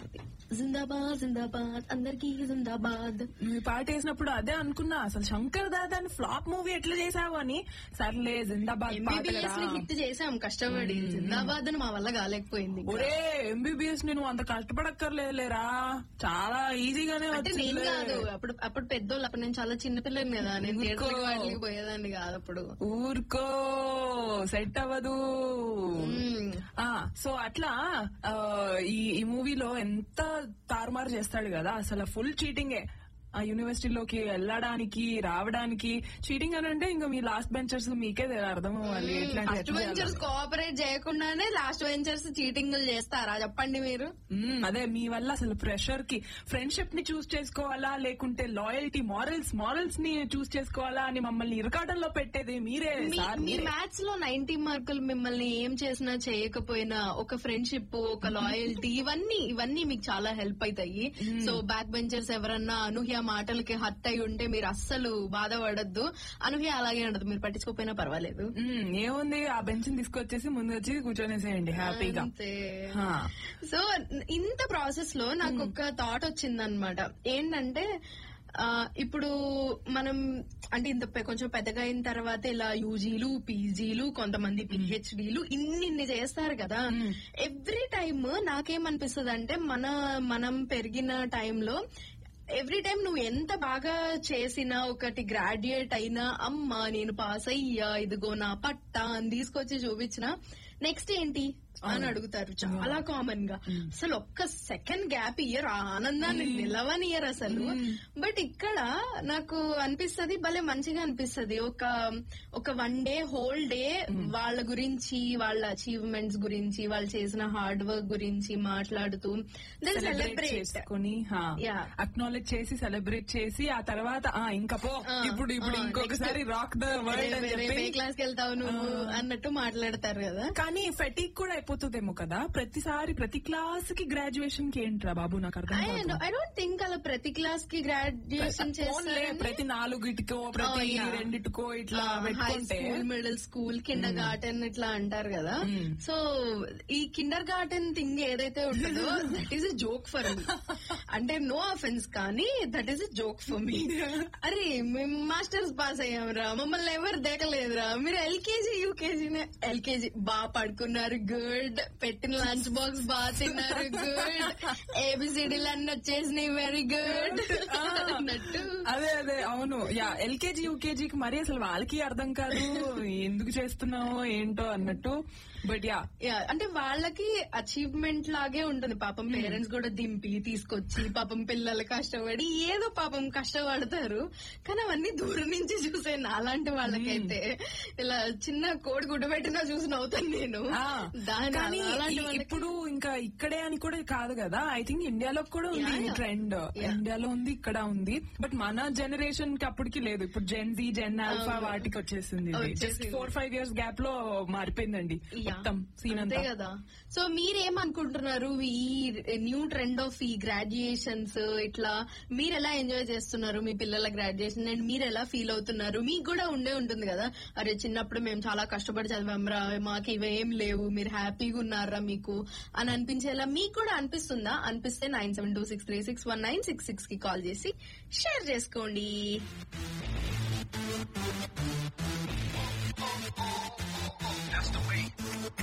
చక్రవర్తి జిందాబాద్ జిందాబాద్ అందరికీ జిందాబాద్ నువ్వు ఈ పాట వేసినప్పుడు అదే అనుకున్నా అసలు శంకర్ దాదాని ఫ్లాప్ మూవీ ఎట్లా చేసావు అని సర్లే జిందాబాద్ పాట ఎంబీబీఎస్ కదా. ని హిట్ చేసాం కష్టపడి జిందాబాద్ అని మా వల్ల కాలేకపోయింది ఇంకా. ఒరే ఎంబీబీఎస్ నేను అంత కష్టపడక్కర్లేదులేరా చాలా ఈజీగానే అంటే నేను వచ్చిందిలే. కాదు అప్పుడు అప్పుడు పెద్దోళ్ళు అప్పుడు నేను చాలా చిన్న పిల్లని కదా నేను ఊరుకో. థియేటర్ వాటికి పోయేదాన్ని కాదు అప్పుడు ఊరుకో సెట్ అవ్వదు మ్మ్. ఆ సో అట్లా ఆ, ఈ ఈ మూవీలో ఎంత తారుమారు చేస్తాడు కదా అసలు ఫుల్ చీటింగే ఆ యూనివర్సిటీలోకి వెళ్ళడానికి రావడానికి చీటింగ్ అని అంటే ఇంకా మీ లాస్ట్ బెంచర్స్ మీకే అర్థం అవ్వాలి ఎట్లాంటి ఫస్ట్ వెంచర్స్ కోఆపరేట్ చేయకుండానే లాస్ట్ వెంచర్స్ చీటింగ్ చేస్తారా చెప్పండి మీరు మ్మ్, అదే మీ వల్ల అసలు ప్రెషర్ కి ఫ్రెండ్షిప్ ని చూస్ చేసుకోవాలా లేకుంటే లాయల్టీ మారల్స్ మారల్స్ ని చూస్ చేసుకోవాలా అని మమ్మల్ని ఇరకాటంలో పెట్టేది మీరే మీ- సార్ మీ మీరే. మ్యాథ్స్ లో నైన్టీ మార్కులు మిమ్మల్ని ఏం చేసినా చేయకపోయినా ఒక ఫ్రెండ్షిప్ ఒక లాయల్టీ ఇవన్నీ ఇవన్నీ మీకు చాలా హెల్ప్ అవుతాయి సో బ్యాక్ బెంచర్స్ ఎవరన్నా అనూహ్య మాటలకి హర్ట్ అయి ఉంటే మీరు అస్సలు బాధపడద్దు అనూహ్య అలాగే ఉండదు మీరు పట్టించుకోకపోయినా పర్వాలేదు మ్మ్, ఏముంది ఆ బెంచ్ తీసుకొచ్చేసి ముందు వచ్చి కూర్చొనేసేయండి హ్యాపీగా అంతే హా. సో ఇంత ప్రాసెస్ లో నాకు ఒక థాట్ వచ్చిందనమాట ఏంటంటే ఆ, ఇప్పుడు మనం అంటే ఇంత పె- కొంచెం పెద్దగా అయిన తర్వాత ఇలా యూజీలు పీజీలు కొంతమంది పిహెచ్డీలు ఇన్ని ఇన్ని చేస్తారు కదా ఎవ్రీ టైమ్ నాకేమనిపిస్తుంది అంటే మన మనం పెరిగిన టైంలో ఎవ్రీ టైం నువ్వు ఎంత బాగా చేసినా ఒకటి గ్రాడ్యుయేట్ అయినా అమ్మా నేను పాస్ అయ్యా ఇదిగో నా పట్టా అని తీసుకొచ్చి చూపించిన నెక్స్ట్ ఏంటి అని అడుగుతారు చాలా కామన్ గా అసలు ఒక్క సెకండ్ గ్యాప్ ఇయర్ ఆ ఆనందాన్ని నిలవనియర్ అసలు బట్ ఇక్కడ నాకు అనిపిస్తది భలే మంచిగా అనిపిస్తది ఒక ఒక వన్ డే హోల్ డే వాళ్ళ గురించి వాళ్ళ అచీవ్మెంట్స్ గురించి వాళ్ళు చేసిన హార్డ్ వర్క్ గురించి మాట్లాడుతూ సెలబ్రేట్ సెలబ్రేట్ చేసుకుని Yeah. అక్నాలెడ్జ్ చేసి సెలబ్రేట్ చేసి ఆ తర్వాత ఆ ఇంకా పో ఆ, ఇప్పుడు ఇప్పుడు ఆ, ఇంకొకసారి next. రాక్ ద వరల్డ్ అని రేపు ఏ చెప్పి క్లాస్ కి వెళ్తావు నువ్వు అన్నట్టు మాట్లాడతారు కదా కానీ ఫెటిక్ కూడా అయిపోతుందేమో కదా ప్రతిసారి ప్రతి క్లాస్ కి గ్రాడ్యుయేషన్ కి ఏంట్రా బాబు నాకు అర్థం కాదు. ఐ డోంట్ థింక్ అలా ప్రతి క్లాస్ కి గ్రాడ్యుయేషన్ ఫోన్లే ప్రతి నాలుగిటికో ప్రతి Oh, yeah. రెండిటికో ఇట్లా హై పెట్టుకుంటే school middle school kindergarten ఇట్లా అంటారు కదా సో ఈ కిండర్ గార్టెన్ థింగ్ ఏదైతే ఉంటుందో that is a joke for me అంటే నో అఫెన్స్ కానీ that is a joke for me అరే మేము మాస్టర్స్ పాస్ అయ్యాంరా మమ్మల్ని ఎవరు దేకలేదురా మీరు ఎల్కేజీ యూకేజీనే ఎల్కేజీ బాగా పడుకున్నారు గుడ్ పెట్టిన లంచ్ బాక్స్ బాగా తిన్నారు గుడ్ ఏబిసిడీలు అన్ని వచ్చేసినాయి వెరీ గుడ్ అన్నట్టు అదే అదే అవును యా ఎల్కేజీ యూకేజీకి మరి అసలు వాళ్ళకి అర్థం కాదు ఎందుకు చేస్తున్నావు ఏంటో అన్నట్టు బట్ యా యా అంటే వాళ్ళకి అచీవ్మెంట్ లాగే ఉంటుంది పాపం పేరెంట్స్ కూడా దింపి తీసుకొచ్చి పాపం పిల్లలు కష్టపడి ఏదో పాపం కష్టపడతారు కానీ అవన్నీ దూరం నుంచి చూసే నాలాంటి వాళ్ళకైతే ఇలా చిన్న కోడి గుడ్డ పెట్టినా చూసి నవ్వుతాను నేను ఆ, దాని కానీ అలాంటి ఈ- వాళ్ళకి ఇప్పుడు ఇంకా ఇక్కడే అని కూడా కాదు కదా ఐ థింక్ ఇండియాలో కూడా ఉంది Yeah, ఈ yeah. Trend Yeah. ఇండియాలో ఉంది ఇక్కడ ఉంది బట్ మన జనరేషన్ కి అప్పటికి లేదు ఇప్పుడు జెన్ జీ జెన్ ఆల్ఫా అవును. వాటికి వచ్చేసింది జస్ట్ వచ్చేసింది. ఫోర్ ఫైవ్ ఇయర్స్ గ్యాప్ లో మారిపోయిందండి యా. మొత్తం సీన్ అంతే అంతా కదా సో మీరేమనుకుంటున్నారు ఈ న్యూ ట్రెండ్ ఆఫ్ ఈ గ్రాడ్యుయేషన్స్ ఇట్లా మీరు ఎలా ఎంజాయ్ చేస్తున్నారు మీ పిల్లల గ్రాడ్యుయేషన్ అండ్ మీరు ఎలా ఫీల్ అవుతున్నారు మీకు కూడా ఉండే ఉంటుంది కదా అరే చిన్నప్పుడు మేము చాలా కష్టపడి చదివాంరా మాకు ఇవేం లేవు మీరు హ్యాపీగా ఉన్నారా మీకు అని అనిపించేలా మీకు కూడా అనిపిస్తుందా అనిపిస్తే nine seven two six three six one nine six six కి కాల్ చేసి షేర్ చేసుకోండి